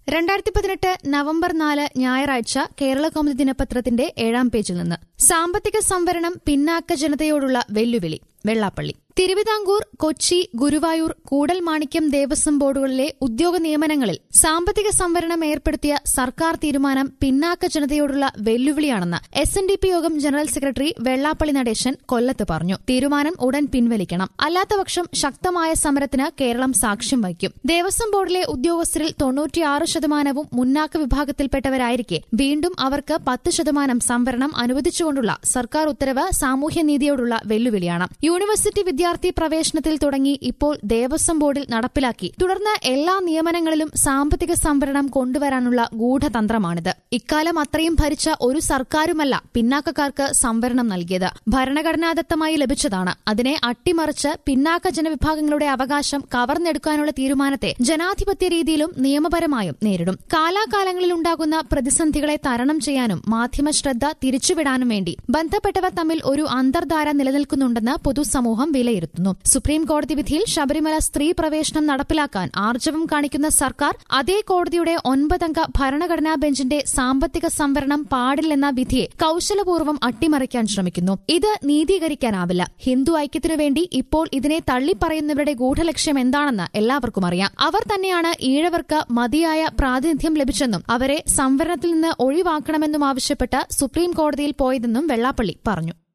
രണ്ടായിരത്തി പതിനെട്ട് നവംബർ നാല് ഞായറാഴ്ച കേരള കൗമുദി ദിനപത്രത്തിന്റെ ഏഴാം പേജിൽ നിന്ന് സാമ്പത്തിക സംവരണം പിന്നാക്ക ജനതയോടുള്ള വെല്ലുവിളി വെള്ളാപ്പള്ളി തിരുവിതാംകൂർ കൊച്ചി ഗുരുവായൂർ കൂടൽമാണിക്യം ദേവസ്വം ബോർഡുകളിലെ ഉദ്യോഗ നിയമനങ്ങളിൽ സാമ്പത്തിക സംവരണം ഏർപ്പെടുത്തിയ സർക്കാർ തീരുമാനം പിന്നാക്ക ജനതയോടുള്ള വെല്ലുവിളിയാണെന്ന് S N D P Yogam general secretary Vellappally Natesan കൊല്ലത്ത് പറഞ്ഞു തീരുമാനം ഉടൻ പിൻവലിക്കണം അല്ലാത്തപക്ഷം ശക്തമായ സമരത്തിന് കേരളം സാക്ഷ്യം വഹിക്കും ദേവസ്വം ബോർഡിലെ ഉദ്യോഗസ്ഥരിൽ തൊണ്ണൂറ്റിയാറ് ശതമാനവും മുന്നാക്ക വിഭാഗത്തിൽപ്പെട്ടവരായിരിക്കെ വീണ്ടും അവർക്ക് പത്ത് ശതമാനം സംവരണം അനുവദിച്ചുകൊണ്ടുള്ള സർക്കാർ ഉത്തരവ് സാമൂഹ്യനീതിയോടുള്ള വെല്ലുവിളിയാണ് യൂണിവേഴ്സിറ്റി വിദ്യാർത്ഥി പ്രവേശനത്തിൽ തുടങ്ങി ഇപ്പോൾ ദേവസ്വം ബോർഡിൽ നടപ്പിലാക്കി തുടർന്ന് എല്ലാ നിയമനങ്ങളിലും സാമ്പത്തിക സംവരണം കൊണ്ടുവരാനുള്ള ഗൂഢതന്ത്രമാണിത് ഇക്കാലം അത്രയും ഭരിച്ച ഒരു സർക്കാരുമല്ല പിന്നാക്കക്കാർക്ക് സംവരണം നൽകിയത് ഭരണഘടനാദത്തമായി ലഭിച്ചതാണ് അതിനെ അട്ടിമറിച്ച് പിന്നാക്ക ജനവിഭാഗങ്ങളുടെ അവകാശം കവർന്നെടുക്കാനുള്ള തീരുമാനത്തെ ജനാധിപത്യ രീതിയിലും നിയമപരമായും നേരിടും കാലാകാലങ്ങളിൽ ഉണ്ടാകുന്ന പ്രതിസന്ധികളെ തരണം ചെയ്യാനും മാധ്യമ ശ്രദ്ധ തിരിച്ചുവിടാനും വേണ്ടി ബന്ധപ്പെട്ടവർ തമ്മിൽ ഒരു അന്തർധാര നിലനിൽക്കുന്നുണ്ടെന്ന് പൊതുസമൂഹം വിലയിരുത്തുന്നു സുപ്രീം കോടതി വിധിയിൽ ശബരിമല സ്ത്രീ പ്രവേശനം നടപ്പിലാക്കാൻ ആർജവം കാണിക്കുന്ന സർക്കാർ അതേ കോടതിയുടെ ഒൻപതംഗ ഭരണഘടനാ ബെഞ്ചിന്റെ സാമ്പത്തിക സംവരണം പാടില്ലെന്ന വിധിയെ കൌശലപൂർവ്വം അട്ടിമറിക്കാൻ ശ്രമിക്കുന്നു ഇത് നീതീകരിക്കാനാവില്ല ഹിന്ദു ഐക്യത്തിനു വേണ്ടി ഇപ്പോൾ ഇതിനെ തള്ളിപ്പറയുന്നവരുടെ ഗൂഢലക്ഷ്യം എന്താണെന്ന് എല്ലാവർക്കും അറിയാം അവർ തന്നെയാണ് ഈഴവർക്ക് മതിയായ പ്രാതിനിധ്യം ലഭിച്ചെന്നും അവരെ സംവരണത്തിൽ നിന്ന് ഒഴിവാക്കണമെന്നും ആവശ്യപ്പെട്ട് സുപ്രീം കോടതിയിൽ പോയതെന്നും വെള്ളാപ്പള്ളി പറഞ്ഞു